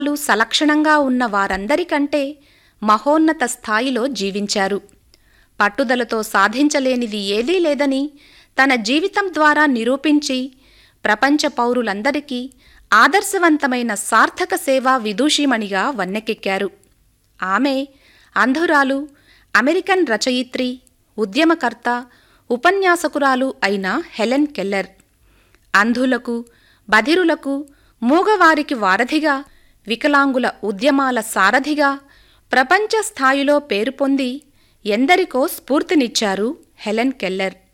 లు సలక్షణంగా ఉన్న వారందరికంటే మహోన్నత స్థాయిలో జీవించారు పట్టుదలతో సాధించలేనిది ఏదీ లేదని తన జీవితం ద్వారా నిరూపించి ప్రపంచ పౌరులందరికీ ఆదర్శవంతమైన సార్థక సేవా విదూషిమణిగా వన్నెకెక్కారు ఆమె అంధురాలు అమెరికన్ రచయిత్రి ఉద్యమకర్త ఉపన్యాసకురాలు అయిన హెలెన్ కెల్లర్ అంధులకు బధిరులకు మూగవారికి వారధిగా వికలాంగుల ఉద్యమాల సారథిగా ప్రపంచ స్థాయిలో పేరు పొంది ఎందరికో స్ఫూర్తినిచ్చారు హెలెన్ కెల్లర్